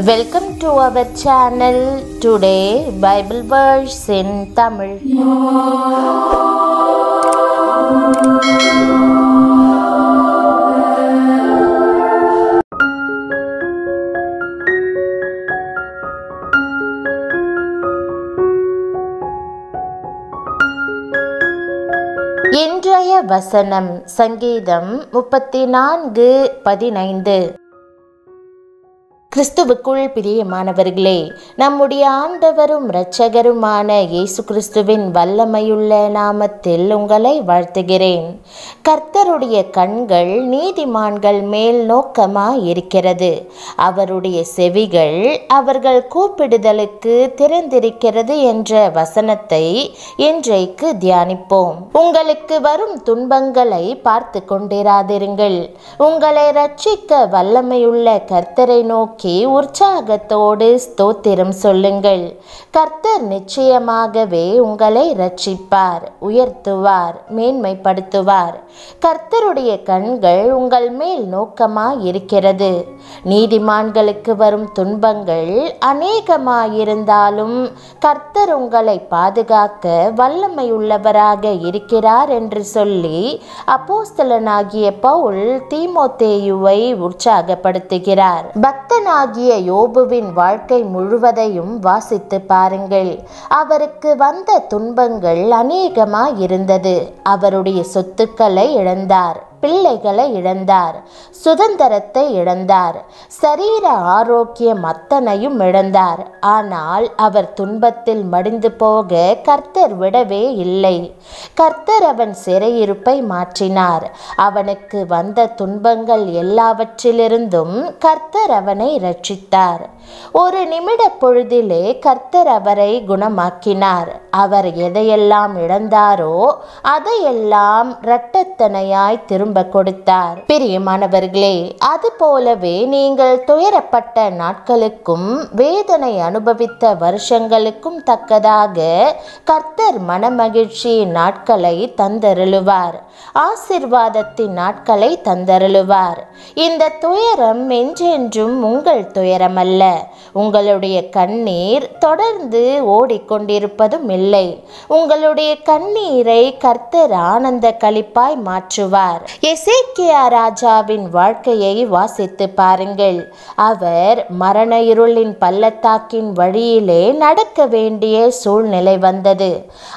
Welcome to our channel. Today, Bible verse in Tamil. இன்றைய வசனம் சங்கீதம் முப்பத்தி நான்கு பதினைந்து கிறிஸ்துவுக்குள் பிரியமானவர்களே நம்முடைய ஆண்டவரும் இரட்சகருமான இயேசு கிறிஸ்துவின் வல்லமையுள்ள நாமத்தில் உங்களை வாழ்த்துகிறேன் கர்த்தருடைய கண்கள் நீதிமான்கள் மேல் நோக்கமாய் இருக்கிறது அவருடைய செவிகள் அவர்கள் கூப்பிடுதலுக்கு திறந்திருக்கிறது என்ற வசனத்தை இன்றைக்கு தியானிப்போம் உங்களுக்கு வரும் துன்பங்களை பார்த்து கொண்டிராதிருங்கள் உங்களை ரட்சிக்க வல்லமையுள்ள கர்த்தரை நோக்கி நோக்கி உற்சாகத்தோடு ஸ்தோத்திரம் சொல்லுங்கள் கர்த்தர் நிச்சயமாகவே உங்களை ரட்சிப்பார் உயர்த்துவார் மேன்மைப்படுத்துவார் கர்த்தருடைய கண்கள் உங்கள் மேல் நோக்கமாய் இருக்கிறது நீதிமான்களுக்கு வரும் துன்பங்கள் அநேகமாயிருந்தாலும் கர்த்தர் உங்களை பாதுகாக்க வல்லமையுள்ளவராக இருக்கிறார் என்று சொல்லி அப்போஸ்தலனாகிய பவுல் தீமோத்தேயுவை உற்சாகப்படுத்துகிறார் பக்தன் ஆகிய யோபுவின் வாழ்க்கை முழுவதையும் வாசித்து பாருங்கள் அவருக்கு வந்த துன்பங்கள் அநேகமாய் இருந்தது அவருடைய சொத்துக்களை இழந்தார் பிள்ளைகளை இழந்தார் சுதந்திரத்தை இழந்தார் சரீர ஆரோக்கியம் அத்தனையும் இழந்தார் ஆனால் அவர் துன்பத்தில் மடிந்து போக கர்த்தர் விடவே இல்லை கர்த்தர் அவன் சிறையிருப்பை மாற்றினார் அவனுக்கு வந்த துன்பங்கள் எல்லாவற்றிலிருந்தும் கர்த்தர் அவனை ரட்சித்தார் ஒரு நிமிட பொழுதிலே கர்த்தர் அவரை குணமாக்கினார் அவர் எதையெல்லாம் இழந்தாரோ அதையெல்லாம் இரட்டத்தனையாய் திரும்ப கொடுத்தார் பிரியமானவர்களே அது போலவே நீங்கள் துயரப்பட்ட நாட்களுக்கும் வேதனை அனுபவித்த வருஷங்களுக்கும் தக்கதாக கர்த்தர் மனமகிழ்ச்சியின் நாட்களை தந்தருளுவார் ஆசிர்வாதத்தின் நாட்களை தந்தருளுவார் இந்த துயரம் என்றென்றும் உங்கள் துயரமல்ல உங்களுடைய கண்ணீர் தொடர்ந்து ஓடிக்கொண்டிருப்பதும் இல்லை உங்களுடைய கண்ணீரை கர்த்தர் ஆனந்த களிப்பாய் மாற்றுவார் எசேக்கியா ராஜாவின் வாழ்க்கையை வாசித்து பாருங்கள் அவர் மரண இருளின் பள்ளத்தாக்கின் வழியிலே நடக்க வேண்டிய சூழ்நிலை வந்தது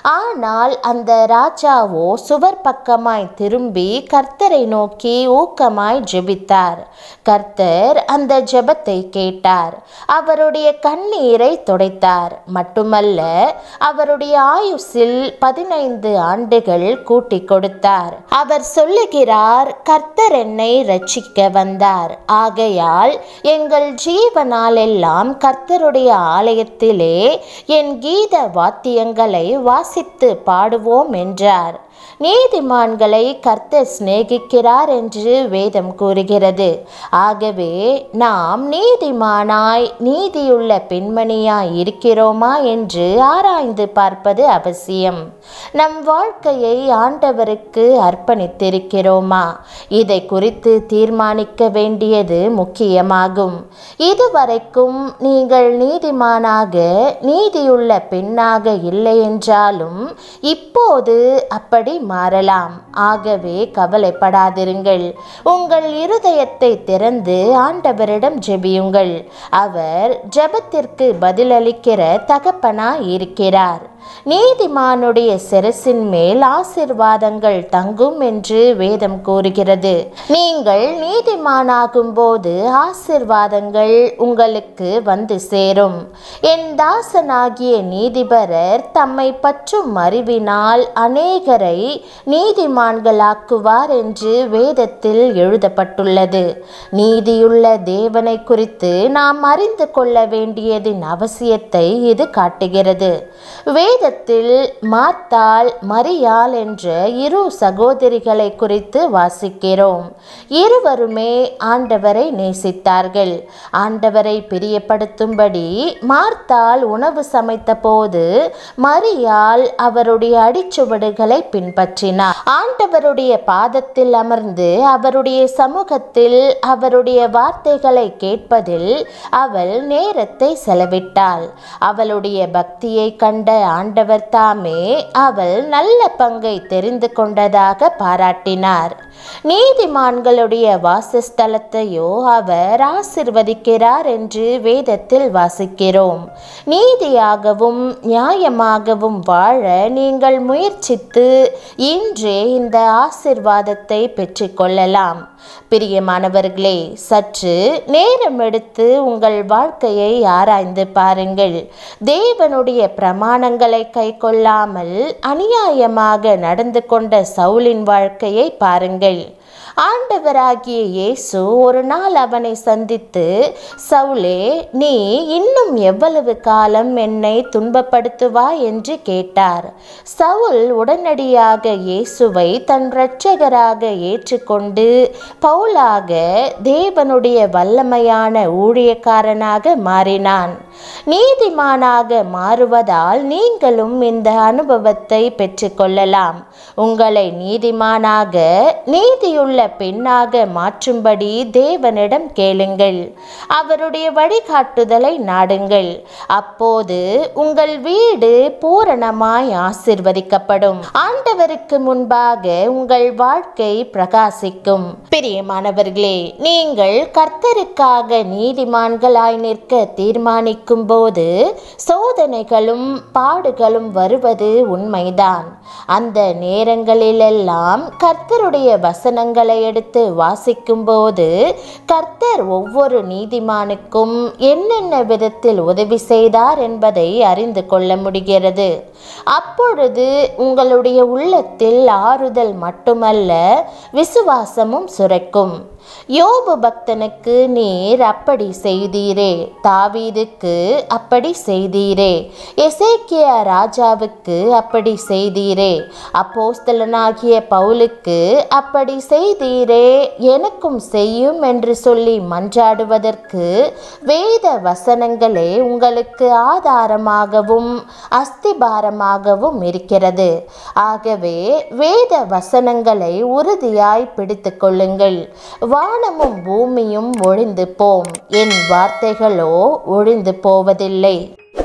ஆனால் அந்த ராஜாவோ சுவர் பக்கமாய் திரும்பி கர்த்தரை நோக்கி ஊக்கமாய் ஜெபித்தார் கர்த்தர் அந்த ஜெபத்தை கேட்டார் அவருடைய கண்ணீரை துடைத்தார் மட்டுமல்ல அவருடைய ஆயுசில் பதினைந்து ஆண்டுகள் கூட்டி கொடுத்தார் அவர் சொல்லுகிறார் கர்த்தர் என்னை ரட்சிக்க வந்தார் ஆகையால் எங்கள் ஜீவனாலெல்லாம் கர்த்தருடைய ஆலயத்திலே என் கீத வாத்தியங்களை வாசித்து பாடுவோம் என்றார் நீதிமான்களை கர்த்தர் சிநேகிக்கிறார் என்று வேதம் கூறுகிறது ஆகவே நாம் நீதிமானாய் நீதியுள்ள பெண்மணியாய் இருக்கிறோமா என்று ஆராய்ந்து பார்ப்பது அவசியம் நம் வாழ்க்கையை ஆண்டவருக்கு அர்ப்பணித்திருக்கிறோமா இதை குறித்து தீர்மானிக்க வேண்டியது முக்கியமாகும் இதுவரைக்கும் நீங்கள் நீதிமானாக நீதியுள்ள பெண்ணாக இல்லை என்றாலும் இப்போது அப்படி மாறலாம் ஆகவே கவலைப்படாதிருங்கள் உங்கள் இருதயத்தை திறந்து ஆண்டவரிடம் ஜெபியுங்கள் அவர் ஜெபத்திற்கு பதிலளிக்கிற தகப்பனாய் இருக்கிறார் நீதிமானுடைய சிரசின் மேல் ஆசிர்வாதங்கள் தங்கும் என்று வேதம் கூறுகிறது நீங்கள் நீதிமானாகும் போது ஆசிர்வாதங்கள் உங்களுக்கு வந்து சேரும் என் தாசனாகிய நீதிபரர் தம்மை பற்றும் அறிவினால் அநேகரை நீதிமான்களாக்குவார் என்று வேதத்தில் எழுதப்பட்டுள்ளது நீதியுள்ள தேவனை குறித்து நாம் அறிந்து கொள்ள வேண்டியதின் அவசியத்தை இது காட்டுகிறது வே வேதத்தில் மார்த்தாள் மரியாள் என்ற இரு சகோதரிகளை குறித்து வாசிக்கிறோம் இருவருமே ஆண்டவரை நேசித்தார்கள் ஆண்டவரை பிரியப்படுத்தும்படி மார்த்தாள் உணவு சமைத்த போது மரியாள் அவருடைய அடிச்சுவடுகளை பின்பற்றினார் ஆண்டவருடைய பாதத்தில் அமர்ந்து அவருடைய சமூகத்தில் அவருடைய வார்த்தைகளை கேட்பதில் அவள் நேரத்தை செலவிட்டாள் அவளுடைய பக்தியை கண்ட ஆண்டவர் தாமே அவள் நல்ல பங்கை தெரிந்து கொண்டதாக பாராட்டினார் நீதிமான்களுடைய வாசஸ்தலத்தையோ அவர் ஆசிர்வதிக்கிறார் என்று வேதத்தில் வாசிக்கிறோம் நீதியாகவும் நியாயமாகவும் வாழ நீங்கள் முயற்சித்து இன்றே இந்த ஆசிர்வாதத்தை பெற்றுக்கொள்ளலாம் பிரியமானவர்களே சற்று நேரம் எடுத்து உங்கள் வாழ்க்கையை ஆராய்ந்து பாருங்கள் தேவனுடைய பிரமாணங்களை கை கொள்ளாமல் அநியாயமாக நடந்து கொண்ட சவுலின் வாழ்க்கையை பாருங்கள் ஆண்டவராகிய இயேசு ஒரு நாள் அவனை சந்தித்து சவுலே நீ இன்னும் எவ்வளவு காலம் என்னை துன்பப்படுத்துவாய் என்று கேட்டார் சவுல் உடனடியாக இயேசுவை தன் இரட்சகராக ஏற்றுக்கொண்டு பவுலாக தேவனுடைய வல்லமையான ஊழியக்காரனாக மாறினான் நீதிமானாக மாறுவதால் நீங்களும் இந்த அனுபவத்தை பெற்றுக்கொள்ளலாம் உங்களை நீதிமானாக நீதியுள்ள பெண்ணாக மாற்றும்படி தேவனிடம் கேளுங்கள் அவருடைய வழிகாட்டுதலை நாடுங்கள் அப்போது உங்கள் வீடு பூரணமாய் ஆசிர்வதிக்கப்படும் ஆண்டவருக்கு முன்பாக உங்கள் வாழ்க்கை பிரகாசிக்கும் பிரியமானவர்களே நீங்கள் கர்த்தருக்காக நீதிமான்களாய் நிற்க தீர்மானிக்கும் போது சோதனைகளும் பாடுகளும் வருவது உண்மைதான் அந்த நேரங்களிலெல்லாம் கர்த்தருடைய வசனங்களை எடுத்து வாசிக்கும்போது கர்த்தர் ஒவ்வொரு நீதிமானுக்கும் என்னென்ன விதத்தில் உதவி செய்தார் என்பதை அறிந்து கொள்ள முடிகிறது அப்பொழுது உங்களுடைய உள்ளத்தில் ஆறுதல் மட்டுமல்ல விசுவாசமும் சுரக்கும் யோபு பக்தனுக்கு நீர் அப்படி செய்தீரே தாவீதுக்கு அப்படி செய்தீரே எசேக்கியா ராஜாவுக்கு அப்படி செய்தீரே அப்போஸ்தலனாகிய பவுலுக்கு அப்படி செய்தீரே எனக்கும் செய்யும் என்று சொல்லி மன்றாடுவதற்கு வேத வசனங்களே உங்களுக்கு ஆதாரமாகவும் அஸ்திபாரமாகவும் இருக்கிறது ஆகவே வேத வசனங்களை உறுதியாய் பிடித்து கொள்ளுங்கள் வானமும் பூமியும் ஒழிந்து போம் என் வார்த்தைகளோ ஒழிந்து போவதில்லை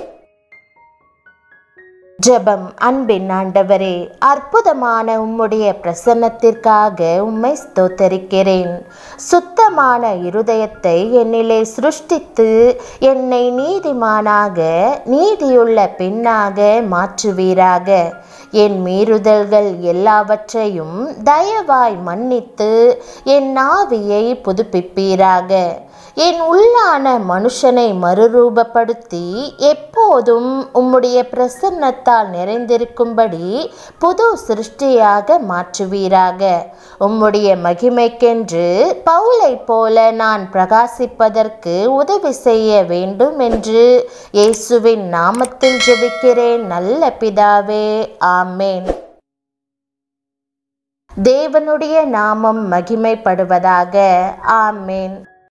ஜெபம் அன்பின் ஆண்டவரே அற்புதமான உம்முடைய பிரசன்னத்திற்காக உம்மை ஸ்தோத்தரிக்கிறேன் சுத்தமான இருதயத்தை என்னிலே சிருஷ்டித்து என்னை நீதிமானாக நீதியுள்ள பெண்ணாக மாற்றுவீராக என் மீறுதல்கள் எல்லாவற்றையும் தயவாய் மன்னித்து என் ஆவியை புதுப்பிப்பீராக என் உள்ளான மனுஷனை மறுரூபப்படுத்தி எப்போதும் உம்முடைய பிரசன்னத்தால் நிறைந்திருக்கும்படி புது சிருஷ்டியாக மாற்றுவீராக உம்முடைய மகிமைக்கென்று பவுலை போல நான் பிரகாசிப்பதற்கு உதவி செய்ய வேண்டும் என்று இயேசுவின் நாமத்தில் ஜெபிக்கிறேன் நல்ல பிதாவே ஆமேன் தேவனுடைய நாமம் மகிமைப்படுவதாக ஆமேன்